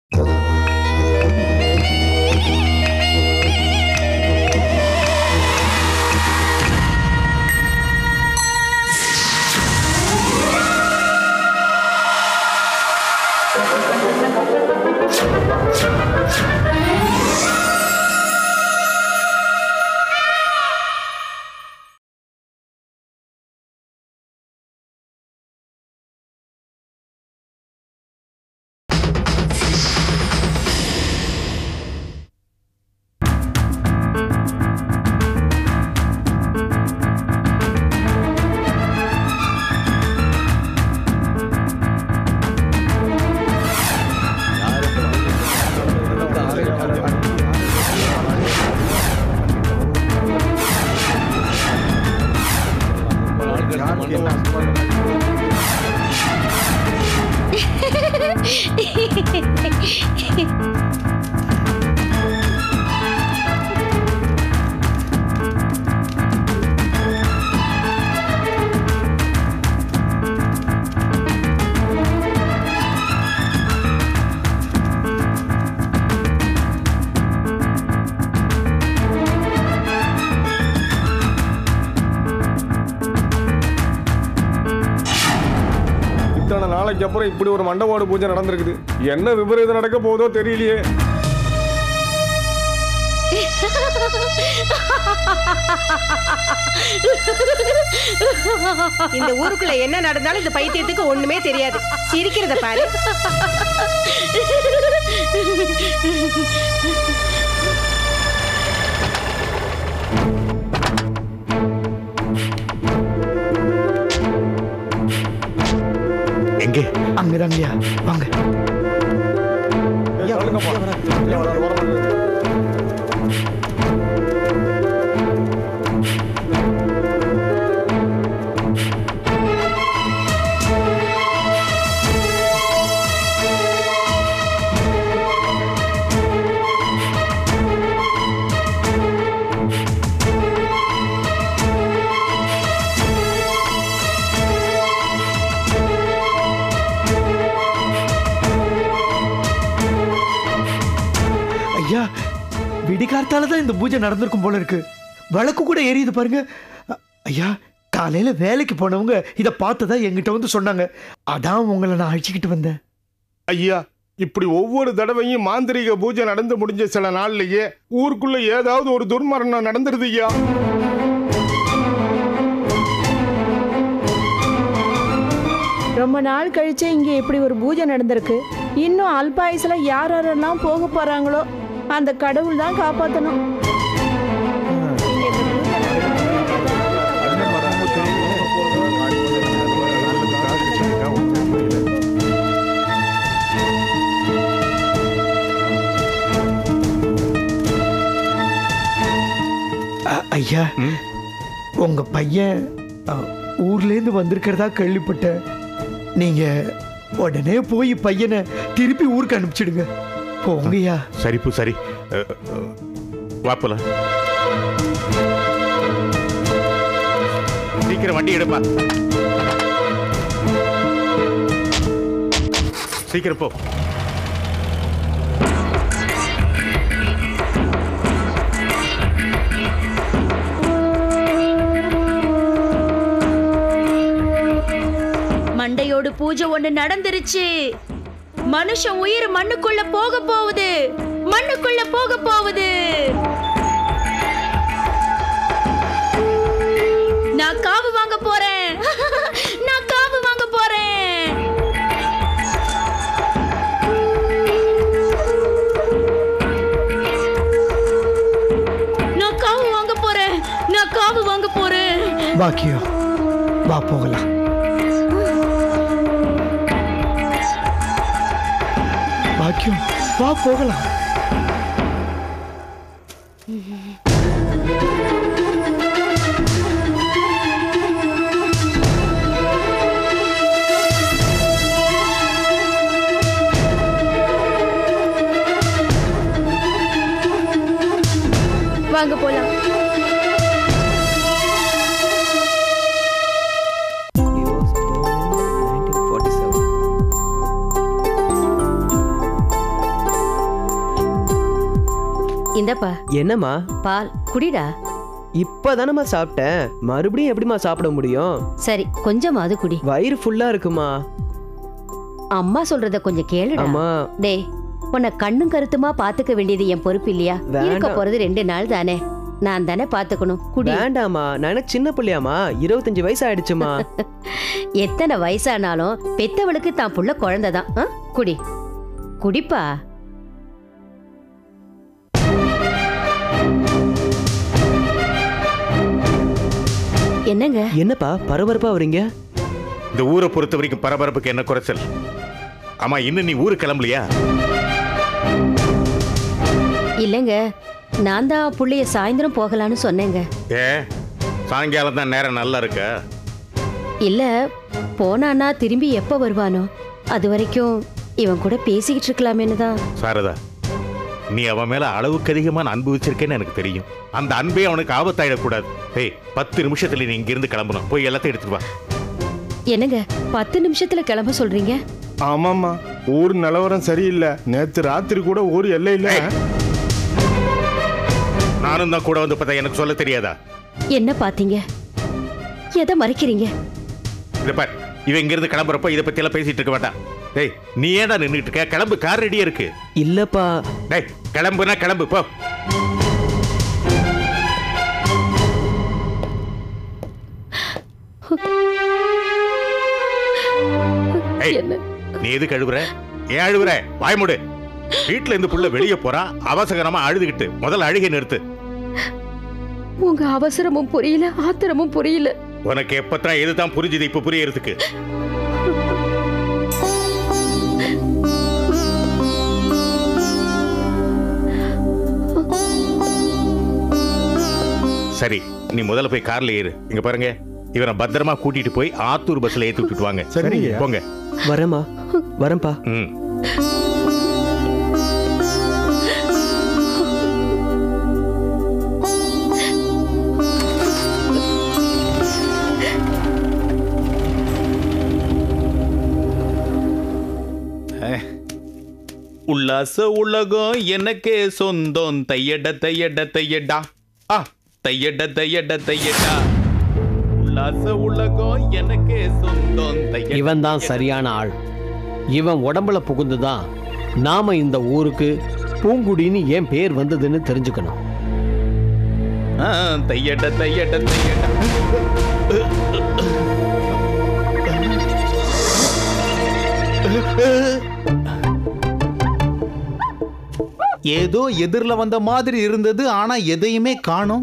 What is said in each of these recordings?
இத்தனை நாளைக்கு அப்புறம் இப்படி ஒரு மண்டபோடு பூஜை நடந்திருக்குது என்ன விபரீதம் நடக்க போதோ தெரியலையே இந்த ஊருக்குள்ள என்ன நடந்தாலும் இந்த பைத்தியத்துக்கு ஒண்ணுமே தெரியாது சிரிக்கிறத பாரு எங்கே அங்கதாங்கய்யா வாங்க ஏய், சொல்லுங்கப்பா. ஏய், வராரு, வராரு. ஐயா விடிகார்த்தால தான் இந்த பூஜை நடந்திருக்கும் போல இருக்கு விளக்கு கூட எரியுது பாருங்க அ- ஐயா காலையில வேலைக்கு போனவங்க இதை பார்த்ததா என்கிட்ட வந்து சொன்னாங்க அதான் உங்களை நான் அழைச்சிக்கிட்டு வந்தேன் ஐயா இப்படி ஒவ்வொரு தடவையும் மாந்திரீக பூஜை நடந்து முடிஞ்ச சில நாள்லயே ஊருக்குள்ள ஏதாவது ஒரு துர்மரணம் நடந்துருது ஐயா ரொம்ப நாள் கழிச்சு இங்கே இப்படி ஒரு பூஜை நடந்திருக்கு இன்னும் அல்பாயுசுல யார் யாரெல்லாம் போக போறாங்களோ அந்த கடவுள் தான் காப்பாற்றணும் அ- ஐயா உங்க பையன் அ, ஊர்லேருந்து வந்திருக்கிறதா கேள்விப்பட்டேன் நீங்க உடனே போய் பையனை திருப்பி ஊருக்கு அனுப்பிச்சிடுங்க போங்கய்யா சரிப்பு சரி அஹ், அஹ், வா போலாம் சீக்கிரம் வண்டி எடுப்பா சீக்கிரம் போ மண்டையோடு பூஜை ஒண்ணு நடந்துருச்சு மனுஷன் உயிர் மண்ணுக்குள்ள போக போகுது மண்ணுக்குள்ள போக போகுது நான் காவு வாங்க போறேன் நான் காவு வாங்க போறேன் நான் காவு வாங்க போறேன் நான் காவு வாங்க போறேன் பாக்கியம் வா போகலாம் பாக்கியம் வா போகலாம் வாங்க போலாம் He was born in 1947. இந்தப்பா என்னம்மா பால் குடிடா இப்பதானம்மா சாப்பிட்டேன் மறுபடியும் எப்படிம்மா சாப்பிட முடியும் சரி கொஞ்சமாவது குடி வயிறு ஃபுல்லா இருக்குமா அம்மா சொல்றத கொஞ்சம் கேளுடா அம்மா டேய் உன்னை கண்ணும் கருத்துமா பாத்துக்க வேண்டியது என் பொறுப்பு இல்லையா வேண்டாம். இருக்க போறது ரெண்டு நாள் தானே நான் தானே பாத்துக்கணும் குடி வேண்டாம்மா நான் என்ன சின்ன பிள்ளையாம்மா இருபத்தஞ்சு வயசு ஆயிடுச்சுமா எத்தனை வயசானாலும் பெத்தவளுக்கு தான் புள்ள குழந்தைதான் ஆ? குடி குடிப்பா என்னங்க என்னப்பா பரபரப்பா வரீங்க இந்த ஊரை பொறுத்த வரைக்கும் பரபரப்புக்கு என்ன குறைச்சல் ஆமா இன்னும் நீ ஊருக்கு கிளம்பலையா இல்லைங்க நான் தான் புள்ளைய சாயந்தரம் போகலான்னு சொன்னேங்க ஏ சாயங்காலம் தான் நேரம் நல்லா இருக்க இல்ல போனானா திரும்பி எப்ப வருவானோ அது வரைக்கும் இவன் கூட பேசிக்கிட்டு இருக்கலாமேன்னு தான் சாரதா நீ அவன் மேல அளவுக்கு அதிகமான அன்பு வச்சிருக்கேன்னு எனக்கு தெரியும் அந்த அன்பே அவனுக்கு ஆபத்தாயிடக்கூடாது ஏய் பத்து நிமிஷத்துல நீ இங்கிருந்து கிளம்பணும் போய் எல்லாத்தையும் எடுத்துட்டு வா என்னங்க பத்து நிமிஷத்துல கிளம்ப சொல்றீங்க ஆமாம்மா ஊர் நிலவரம் சரியில்லை நேத்து ராத்திரி கூட ஊர் எல்லையில நானும் தான் கூட வந்து பார்த்தா எனக்கு சொல்ல தெரியாதா என்ன பாத்தீங்க எதை மறைக்கிறீங்க இதை பார் இவன் இங்கிருந்து கிளம்புறப்ப இதை பத்தி எல்லாம் பேசிட்டு இருக்க வேண்டாம் டேய் நீ ஏன்டா நின்றுட்டு இருக்க கிளம்பு கார் ரெடியா இருக்கு இல்லப்பா டேய் கிளம்புனா கிளம்பு போ ஏய், நீ எது கழுவுற ஏன் அழுவுற வாய் மூடு வீட்டுல இருந்து புள்ள வெளியே போறா அவசரமா அழுதுகிட்டு முதல்ல அழுகை நிறுத்து உங்க அவசரமும் புரியல ஆத்திரமும் புரியல உனக்கு எப்பத்தான் எதுதான் புரிஞ்சுது இப்ப புரியறதுக்கு சரி நீ முதல்ல போய் கார்ல ஏறு இங்க பாருங்க இவனை பத்திரமா கூட்டிட்டு போய் ஆத்தூர் பஸ்ல ஏத்தி விட்டுட்டு வாங்க சரிங்க. போங்க வரேம்மா வரேன்ப்பா ம் உல்லாச உலகம் எனக்கே சொந்தம் தையட தையட தையடா ஆ தையட தையட தையடா உல்லாச உலகம் எனக்கே சொந்தம் தையட இவன் தான் சரியான ஆள் இவன் உடம்புல புகுந்துதான் நாம இந்த ஊருக்கு பூங்குடின்னு ஏன் பேர் வந்ததுன்னு தெரிஞ்சுக்கணும் ஆ, தையட தையட தையடா ஏதோ எதிர்ல வந்த மாதிரி இருந்தது ஆனா எதையுமே காணோம்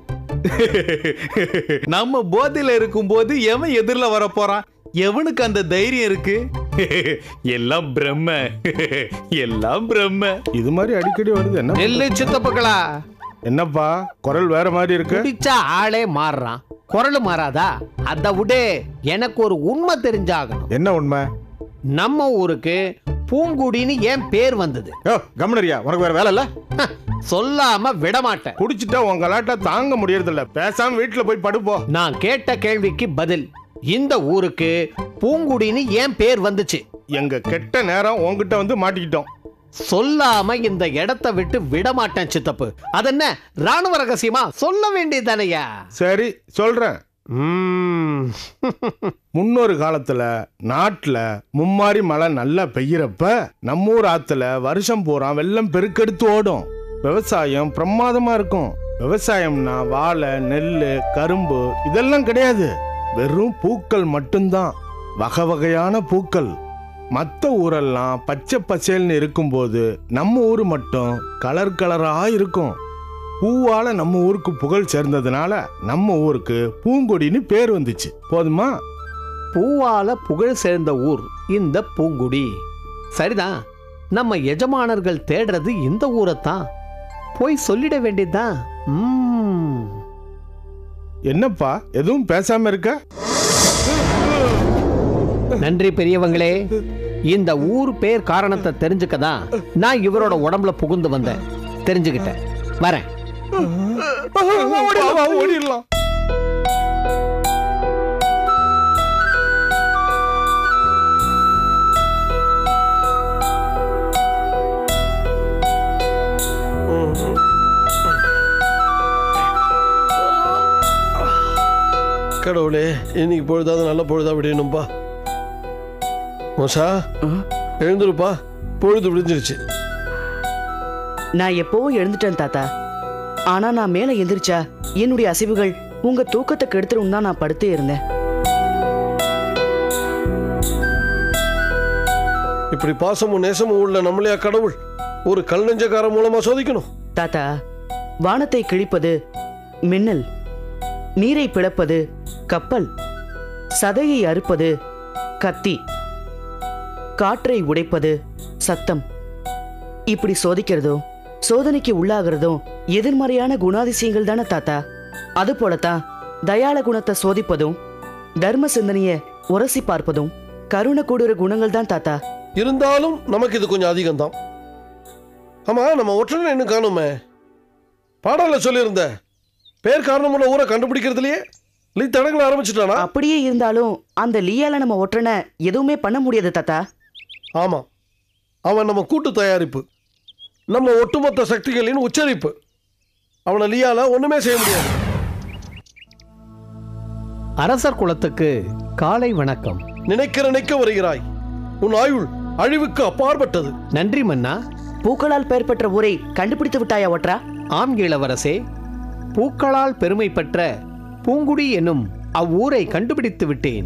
நம்ம போதையில இருக்கும்போது எவன் எதிர்ல வர போறான் எவனுக்கு அந்த தைரியம் இருக்கு எல்லாம் பிரம்ம எல்லாம் பிரம்ம இது மாதிரி அடிக்கடி வருது என்ன நெல்லு சித்தப்பக்களா என்னப்பா குரல் வேற மாதிரி இருக்கு குடிச்சா ஆளே மாறுறான் குரல் மாறாதா அத விடு எனக்கு ஒரு உண்மை தெரிஞ்சாகணும் என்ன உண்மை நம்ம ஊருக்கு பூங்குடின்னு ஏன் பேர் வந்தது யோ கம்னரியா உனக்கு வேற வேலை இல்ல ஹ, சொல்லாம விட மாட்டேன் குடிச்சிட்டா உங்க கலாட்டா தாங்க முடியறதில்ல பேசாம வீட்டுல போய் படுப்போ நான் கேட்ட கேள்விக்கு பதில் இந்த ஊருக்கு பூங்குடின்னு ஏன் பேர் வந்துச்சு எங்க கெட்ட நேரம் உன்கிட்ட வந்து மாட்டிக்கிட்டோம் சொல்லாம இந்த இடத்தை விட்டு விட மாட்டேன் சித்தப்பு அதென்ன ராணுவ ரகசியமா சொல்ல வேண்டியதானையா சரி சொல்றேன் ம். முன்னொரு காலத்துல நாட்டுல மும்மாரி மழை நல்லா பெய்யறப்ப நம்ம ஊர் ஆத்துல வருஷம் பூரா வெள்ளம் பெருக்கெடுத்து ஓடும் விவசாயம் பிரமாதமா இருக்கும் விவசாயம்னா வாழை நெல் கரும்பு இதெல்லாம் கிடையாது வெறும் பூக்கள் மட்டும்தான் வகை வகையான பூக்கள் மற்ற ஊரெல்லாம் பச்சை பசேல்னு இருக்கும்போது நம்ம ஊர் மட்டும் கலர் கலரா இருக்கும் பூவால நம்ம ஊருக்கு புகழ் சேர்ந்ததுனால நம்ம ஊருக்கு பூங்கொடின்னு பேர் வந்துச்சு போதுமா பூவால புகழ் சேர்ந்த ஊர் இந்த பூங்குடி சரிதான் நம்ம எஜமானர்கள் தேடுறது இந்த ஊரைத்தான் போய் சொல்லிட வேண்டியதுதான் ம். என்னப்பா எதுவும் பேசாம இருக்க நன்றி பெரியவங்களே இந்த ஊர் பேர் காரணத்தை தெரிஞ்சுக்கதான் நான் இவரோட உடம்புல புகுந்து வந்தேன் தெரிஞ்சுக்கிட்டேன் வரேன் ஓடிடலாம், ஓடிடலாம் கடவுளே இன்னைக்கு பொழுதாவது நல்ல பொழுதா விடணும்பா மோசா எழுந்துருப்பா பொழுது விடிஞ்சிருச்சு நான் எப்பவும் எழுந்துட்டேன் தாத்தா ஆனா நான் மேல எந்திரிச்சா என்னுடைய அசைவுகள் உங்க தூக்கத்தை கெடுத்துரும் தான் நான் படுத்தே இருந்தேன் இப்படி பாசமும் நேசமும் உள்ள நம்மளையா கடவுள் ஒரு கல் நெஞ்சக்காரன் மூலமா சோதிக்கணும் தாத்தா வானத்தை கிழிப்பது மின்னல் நீரை பிளப்பது கப்பல் சதையை அறுப்பது கத்தி காற்றை உடைப்பது சத்தம் இப்படி சோதிக்கிறதும் சோதனைக்கு உள்ளாகிறதும் எதிர்மறையான குணாதிசயங்கள் தானே தாத்தா அது போலத்தான் தயாள குணத்தை சோதிப்பதும் தர்ம சிந்தனைய உரசி பார்ப்பதும் கருணை கூடுற குணங்கள் தான் தாத்தா இருந்தாலும் நமக்கு இது கொஞ்சம் அதிகம்தான் ஆமா நம்ம ஒற்றனை இன்னும் காணுமே பாடல சொல்லியிருந்த பேர் காரணமுள்ள ஊரை கண்டுபிடிக்கிறதுலயே லீ தடங்களை ஆரம்பிச்சுட்டானா அப்படியே இருந்தாலும் அந்த லீயால நம்ம ஒற்றனை எதுவுமே பண்ண முடியாது தாத்தா ஆமா அவன் நம்ம கூட்டு தயாரிப்பு நம்ம ஒட்டுமொத்த சக்திகளின் உச்சரிப்பு அவனை லீயால ஒண்ணுமே செய்ய முடியாது அரசர் குலத்துக்கு காலை வணக்கம் நினைக்க நினைக்க வருகிறாய் உன் ஆயுள் அழிவுக்கு அப்பாற்பட்டது நன்றி மன்னா பூக்களால் பெயர் பெற்ற ஊரை கண்டுபிடித்து விட்டாயா ஒற்றா ஆம் இளவரசே பூக்களால் பெருமை பெற்ற பூங்குடி எனும் அவ்வூரை கண்டுபிடித்து விட்டேன்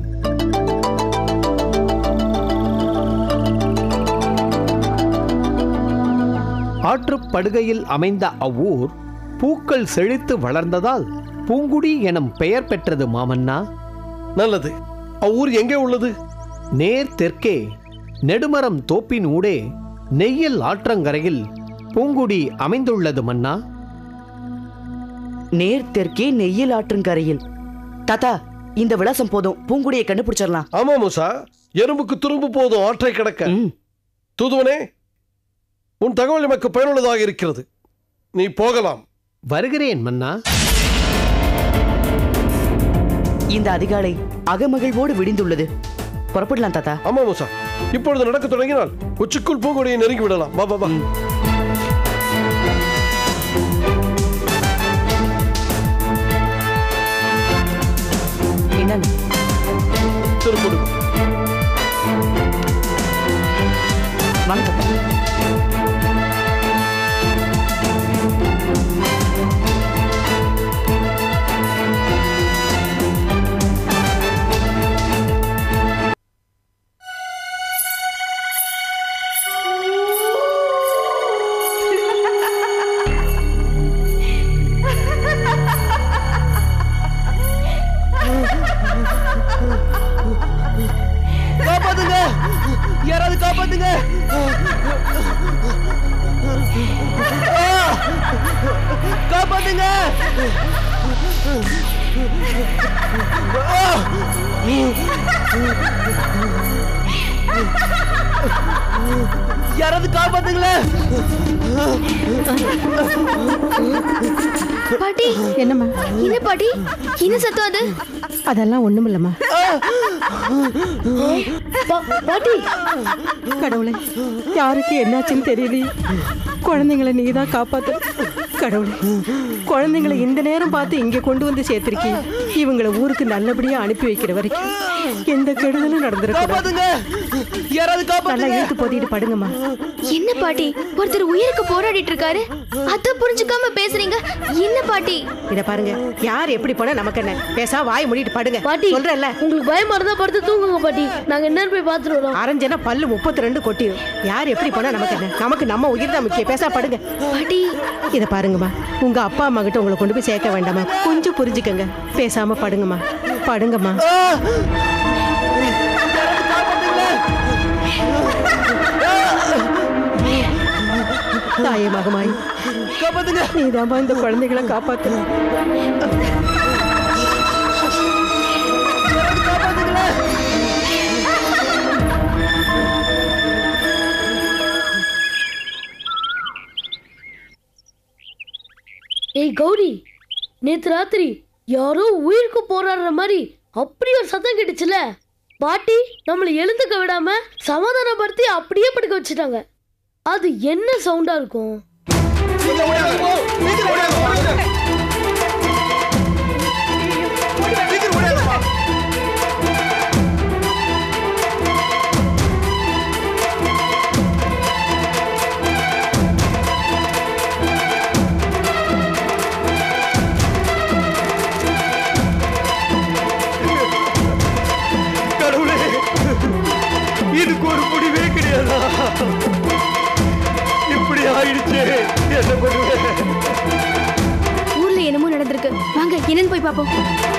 ஆற்றுப் படுகையில் அமைந்த அவ்வூர் பூக்கள் செழித்து வளர்ந்ததால் பூங்குடி எனும் பெயர் பெற்றது மாமன்னா நல்லது அவ்வூர் எங்கே உள்ளது நேர் தெற்கே நெடுமரம் தோப்பின் ஊடே நெய்யில் ஆற்றங்கரையில் பூங்குடி அமைந்துள்ளது மன்னா நேர் தெற்கே நெய்யில் ஆற்றங்கரையில் தாத்தா இந்த விலாசம் போதும் பூங்குடியை கண்டுபிடிச்சிடலாம் ஆமா மூசா எறும்புக்கு துரும்பு போதும் ஆற்றை கிடக்க தூதுவனே உன் தகவல் எமக்கு பயனுள்ளதாக இருக்கிறது நீ போகலாம் வருகிறேன் மன்னா இந்த அதிகாலை அகமகிழ்வோடு விடிந்துள்ளது புறப்படலாம் தாத்தா ஆமா மூசா இப்பொழுது நடக்க தொடங்கினால் உச்சிக்குள் பூங்கொடியை நெருங்கி விடலாம் வா வா வா என்னங்க திருப்பூர் வாங்க தாத்தா காப்பாத்துங்க யாராவது காப்பாத்துங்க ஆ! காப்பாத்துங்க ஆ! யாராவது காப்பாத்துங்களேன் பாட்டி என்னம்மா என்ன பாட்டி என்ன சத்தம் அது அதெல்லாம் ஒண்ணுமில்லம்மா பா- பாட்டி கடவுளே யாருக்கு என்னாச்சுன்னு தெரியலையே குழந்தைங்களை நீ தான் காப்பாத்து கடவுளே குழந்தைங்களை இந்த நேரம் பார்த்து இங்கே கொண்டு வந்து சேர்த்திருக்கீங்க இவங்களை ஊருக்கு நல்லபடியா அனுப்பி வைக்கிற வரைக்கும் எந்த கெடுதலும் நடந்திருக்காதுங்க யாராவது நல்லா இழுத்து போத்திட்டு படுங்கம்மா என்ன பாட்டி ஒருத்தர் உயிருக்கு போராடிட்டு இருக்காரு அத புரிஞ்சுக்காம பேசுறீங்க என்ன பாட்டி இத பாருங்க யார் எப்படி போனா நமக்கு என்ன பேசா வாய் மூடிட்டு படுங்க பாட்டி சொல்றேன்ல உங்களுக்கு பயமா இருந்தா படுத்து தூங்குங்க பாட்டி நாங்க என்ன போய் பாத்துட்டு வரோம் அரைஞ்சனா பல்லு முப்பத்தி ரெண்டு கொட்டிடும் யார் எப்படி போனா நமக்கு என்ன நமக்கு நம்ம உயிர் தான் முக்கியம் பேசா படுங்க பாட்டி இத பாருங்கம்மா உங்க அப்பா அம்மா கிட்ட உங்களை கொண்டு போய் சேர்க்க வேண்டாமா கொஞ்சம் புரிஞ்சுக்கங்க பேசாம படுங்கம்மா படுங்கம்மா தாயே மகமாய் காப்பாத்துங்க நீதாம்மா இந்த குழந்தைகளை காப்பாத்தணும் ஏய் கௌரி நேத்து ராத்திரி யாரோ உயிருக்கு போராடுற மாதிரி அப்படி ஒரு சத்தம் கேட்டுச்சுல பாட்டி நம்மளை எழுந்துக்க விடாம சமாதானப்படுத்தி அப்படியே படுக்க வச்சுட்டாங்க அது என்ன சவுண்டா இருக்கும் சீக்கிரம் ஓடியாங்க என்ன பண்ணுவேன் ஊர்ல என்னமோ நடந்திருக்கு வாங்க என்னன்னு போய் பாப்போம்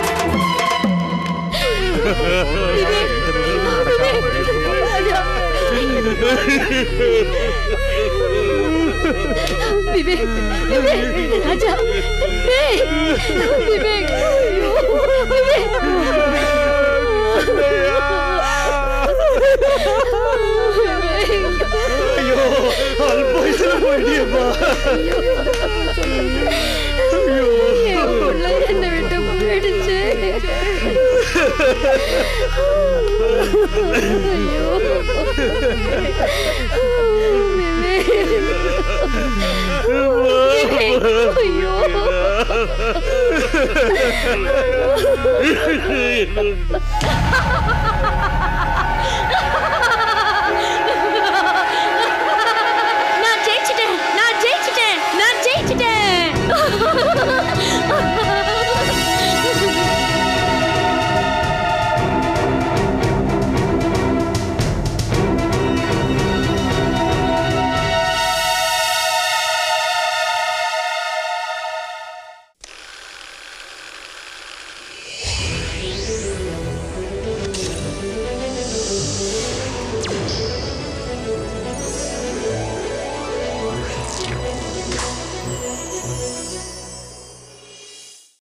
விவேக் விவேக் ராஜா டேய், விவேக் ஐயோ, விவேக் ஐயோ அல்பாயுசுல போயிட்டியப்பா என் புள்ள என்னை விட்டு போயிடுச்சு ஐயோ விவேக். ஐயோ ஐயோ